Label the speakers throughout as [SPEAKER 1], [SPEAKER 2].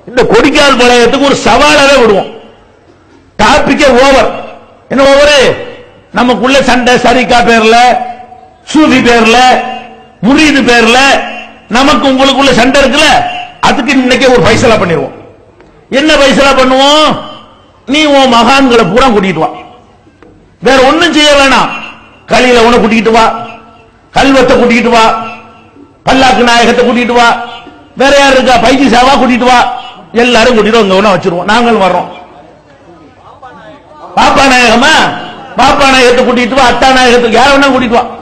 [SPEAKER 1] இந்த கொடிக்கால் பாளையத்துக்கு ஒரு சவாலாவே விடுவோம் டாபிக்கே ஓவர் என்ன ஓவர் நமக்குள்ள சண்டை சரிக்கா பேர்ல சூஃபி பேர்ல முரீது பேர்ல நமக்கு உங்களுக்குள்ள சண்டை இருக்குல்ல அதுக்கு இன்னைக்கு ஒரு பைசலா பண்ணிடுவோம் என்ன பைசலா பண்ணுவோம் நீ உன் மகான்களை பூரா கூட்டிட்டு வா வேற ஒண்ணும் செய்ய வேணாம் கலியில உன கூட்டிட்டு வா கல்வத்தை கூட்டிட்டு வா பல்லாக்கு நாயகத்தை கூட்டிட்டு வா வேற யார் இருக்கா பைத்தி சாவா கூட்டிட்டு வா எல்லாரும் கூட்டிட்டு வந்து ஒண்ணா வச்சிருவோம் நாங்களும் வர்றோம் பாப்பா நாயகமா பாப்பா நாயகத்தை கூட்டிட்டு வா அத்தா நாயகத்துக்கு யார வேணா கூட்டிட்டு வா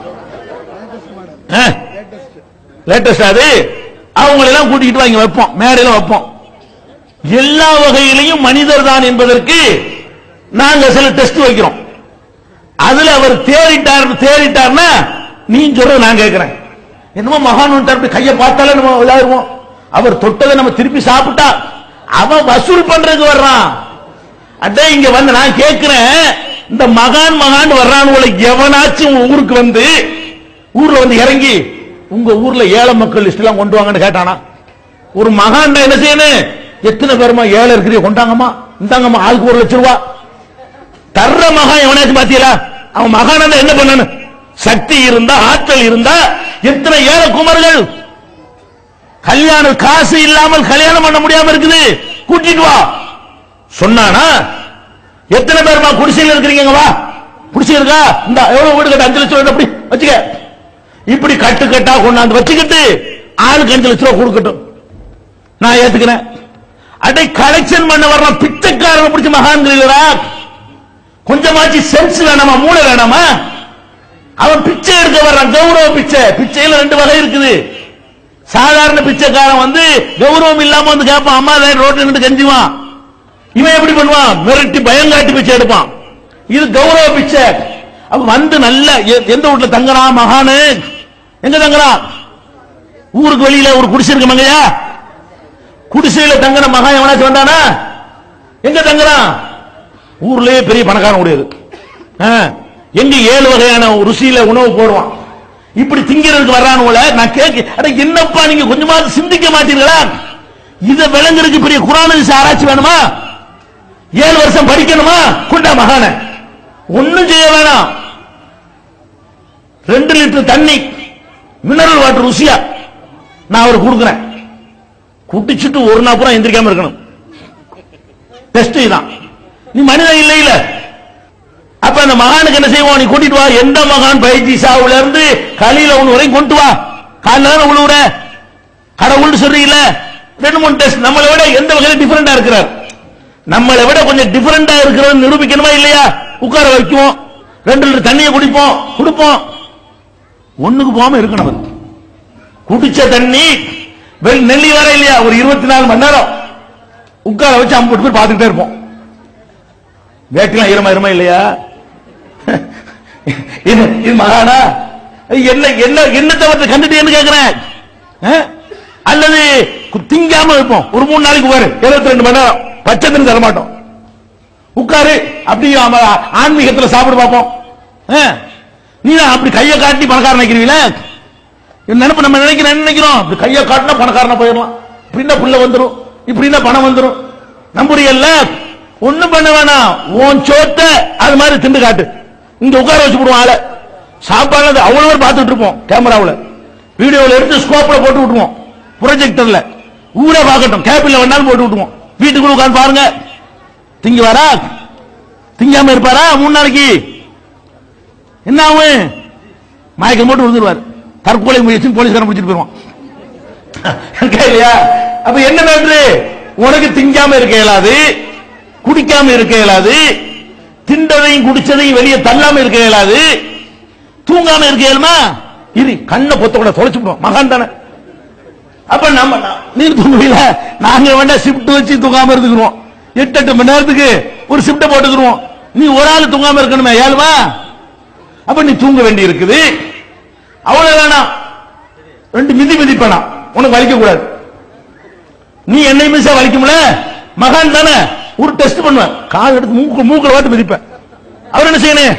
[SPEAKER 1] லேட்டஸ்ட் அது அவங்களை எல்லாம் கூட்டிட்டு வா இங்க வைப்போம் மேடையில வைப்போம் எல்லா வகையிலையும் மனிதர் தான் என்பதற்கு நாங்க சில டெஸ்ட் வைக்கிறோம் அதுல அவர் தேறிட்டார் தேறிட்டார்னா நீ சொல்ற நான் கேட்கிறேன் என்னமோ மகான் வந்துட்டார், அப்படி கையை பார்த்தாலே நம்ம இதாயிருவோம் அவர் தொட்டதை நம்ம திருப்பி சாப்பிட்டா அவன் வசூல் பண்றதுக்கு வர்றான் அட இங்க வந்து நான் கேட்கிறேன் இந்த மகான் மகான் வர்றான் எவனாச்சும் உங்க ஊருக்கு வந்து ஊர்ல வந்து இறங்கி உங்க ஊர்ல ஏழை மக்கள் லிஸ்ட் எல்லாம் கொண்டு வாங்கன்னு கேட்டானா ஒரு மகான் என்ன செய்யணும் எத்தனை பேருமா ஏழை இருக்கிறீங்க கொண்டாங்கம்மா இந்தாங்கம்மா ஆளுக்கு ஒரு லட்சம் ரூபா தர்ற மகான் எவனாச்சும் பாத்தீங்களா அவன் மகான என்ன பண்ணணும் சக்தி இருந்தா ஆற்றல் இருந்தா எத்தனை ஏழை குமர்கள் கல்யாணம் காசு இல்லாமல் கல்யாணம் பண்ண முடியாம இருக்குது கூட்டிட்டு வா சொன்னானா எத்தனை பேர்மா குடிசையில் இருக்கிறீங்க வா குடிசை இருக்கா இந்த எவ்வளவு வீடு கட்ட அஞ்சு லட்சம் ரூபாய் அப்படி வச்சுக்க இப்படி கட்டு கட்டா கொண்டாந்து வச்சுக்கிட்டு ஆளுக்கு அஞ்சு லட்சம் ரூபாய் கொடுக்கட்டும் நான் ஏத்துக்கிறேன் அடை கலெக்ஷன் பண்ண வர்ற பிச்சைக்காரனை பிடிச்ச மகான்களா கொஞ்சமாச்சு சென்ஸ் வேணாமா மூளை வேணாமா அவன் பிச்சை எடுக்க வர்றான் கௌரவ பிச்சை பிச்சையில ரெண்டு வகை இருக்குது சாதாரண பிச்சைக்காரன் வந்து கௌரவம் இல்லாம வந்து கேட்பான் அம்மா தான் ரோட்ல நின்று கெஞ்சுவான் இவன் எப்படி பண்ணுவான் மிரட்டி பயங்காட்டி பிச்சை எடுப்பான் இது கௌரவ பிச்சை அவ வந்து நல்ல எ- எந்த வீட்டுல தங்குறான் மகானு எங்க தங்குறான் ஊருக்கு வெளியில ஒரு குடிசை இருக்கு மங்கையா குடிசையில தங்குற மகான் எவனாச்சும் வந்தானா எங்க தங்குறான் ஊர்லயே பெரிய பணக்காரன் உடையது ஆ, எங்க ஏழு வகையான ருசியில உணவு போடுவான் இப்படி திங்கிறதுக்கு வர்றானுல நான் கேட்க அட என்னப்பா நீங்க கொஞ்சமாவது சிந்திக்க மாட்டீங்களா இத விளங்குறதுக்கு பெரிய குரான் ஆராய்ச்சி வேணுமா ஏழு வருஷம் படிக்கணுமா கொண்டா மகான ஒண்ணும் செய்ய வேணாம் ரெண்டு லிட்டர் தண்ணி மினரல் வாட்டர் ருசியா நான் அவருக்கு கொடுக்குறேன் குடிச்சிட்டு ஒரு நாள் பூரா எந்திரிக்காம இருக்கணும் டெஸ்ட் இதான் நீ மனிதன் இல்ல இல்ல அப்ப அந்த மகானுக்கு என்ன செய்வோம் நீ கூட்டிட்டு வா எந்த மகான் பயிற்சி சாவுல இருந்து கலியில ஒண்ணு வரையும் கொண்டு வா காலைல தானே உழுவுற கடவுள்னு சொல்றீங்கல்ல ரெண்டு மூணு டெஸ்ட் நம்மளை விட எந்த வகையில டிஃபரெண்டா இருக்கிறார் நம்மளை விட கொஞ்சம் டிஃபரெண்டா இருக்கிறது நிரூபிக்கணுமா இல்லையா உட்கார வைக்குவோம் ரெண்டு லிட்டர் தண்ணியை குடிப்போம் கொடுப்போம் ஒண்ணுக்கு போகாம இருக்கணும் அவர். குடிச்ச தண்ணி வெள் நெல்லி வர இல்லையா ஒரு இருபத்தி நாலு மணி நேரம் உட்கார வச்சு அம்பட்டு பேர் பார்த்துக்கிட்டே இருப்போம் வேட்டிலாம் ஈரமா இருமா இல்லையா இது இது மகானா என்ன என்ன என்ன தவிர கண்டுட்டேன்னு கேக்குறேன் ஆ? அல்லது கு- திங்காம இருப்போம் ஒரு மூணு நாளைக்கு உட்காரு இருபத்தி ரெண்டு மணி நேரம் பச்சை தண்ணி தர மாட்டோம் உட்காரு அப்படி ஆம, ஆன்மீகத்துல சாப்பிட பார்ப்போம் ஆ? நீ தான் அப்படி கையை காட்டி பணக்காரன் நினைக்கிறீங்களே நினைப்பு நம்ம நினைக்கிறோம் என்ன நினைக்கிறோம் இப்படி கையை காட்டினா பணக்காரனா போயிடலாம் இப்படின்னா புள்ள வந்துரும் இப்படின்னா பணம் வந்துரும் நம்புறீங்கல்ல ஒண்ணும் பண்ண வேணாம் உன் சோத்தை அது மாதிரி திண்டு காட்டு இங்க உட்கார வச்சு விடுவோம் ஆளை சாப்பாடு அவ்வளவு பேர் பார்த்துட்டு இருப்போம் கேமராவுல வீடியோல எடுத்து ஸ்கோப்ல போட்டு விட்டுருவோம் ப்ரொஜெக்டர்ல ஊரே பார்க்கட்டும் கேபிள்ல வேணாலும் போட்டு விட்டுருவோம் வீட்டுக்குள்ள உட்கார்ந்து பாருங்க திங்க வரா திங்காம இருப்பாரா மூணு நாளைக்கு என்ன ஆகும் மயக்கம் போட்டு விழுந்துருவார் தற்கொலை முயற்சி போலீஸ்காரன் பிடிச்சிட்டு போயிருவான் கேட்கலையா அப்ப என்ன நன்று உனக்கு திங்காம இருக்க இயலாது குடிக்காம இருக்க இயலாது திண்டதையும் குடிச்சதையும் வெளியே தள்ளாம இருக்க இயலாது தூங்காம இருக்க இயலுமா இரு கண்ணை பொத்த கூட தொலைச்சு விடுவோம் மகான் தானே அப்ப நம்ம நீ தூங்குவீல நாங்க வேண்டாம் ஷிஃப்ட் வச்சு தூங்காம இருந்துக்கிறோம் எட்டு எட்டு மணி நேரத்துக்கு ஒரு ஷிஃப்ட போட்டுக்கிறோம் நீ ஒரு ஆள் தூங்காம இருக்கணுமே ஏழுமா அப்ப நீ தூங்க வேண்டி இருக்குது அவ்வளவு வேணாம் ரெண்டு மிதி மிதிப்பனா உனக்கு வலிக்க கூடாது நீ என்னை மிசா வலிக்கும்ல மகான் தானே ஒரு டெஸ்ட் பண்ணுவேன் கால் எடுத்து மூக்கு மூக்குல வாட்டு மிதிப்பேன் அவர் என்ன செய்யணும்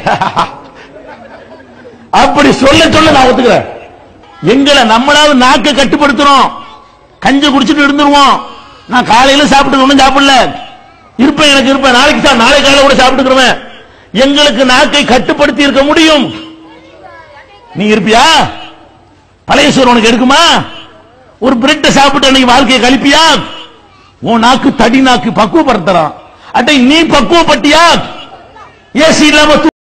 [SPEAKER 1] அப்படி சொல்ல சொல்ல நான் ஒத்துக்கிறேன் எங்களை நம்மளாவது நாக்க கட்டுப்படுத்துறோம் கஞ்ச குடிச்சிட்டு இருந்துருவோம் நான் காலையில சாப்பிட்டு ஒண்ணும் சாப்பிடல இருப்பேன் எனக்கு இருப்பேன் நாளைக்கு சா- நாளை காலையில கூட சாப்பிட்டுக்கிறேன் எங்களுக்கு நாக்கை கட்டுப்படுத்தி இருக்க முடியும் நீ இருப்பியா பழைய சோறு உனக்கு எடுக்குமா ஒரு பிரெட் சாப்பிட்டு அன்னைக்கு வாழ்க்கையை கழிப்பியா உன் நாக்கு தடி நாக்கு பக்குவப்படுத்துறான் அட்டை நீ பக்குவப்பட்டியா ஏசி இல்லாம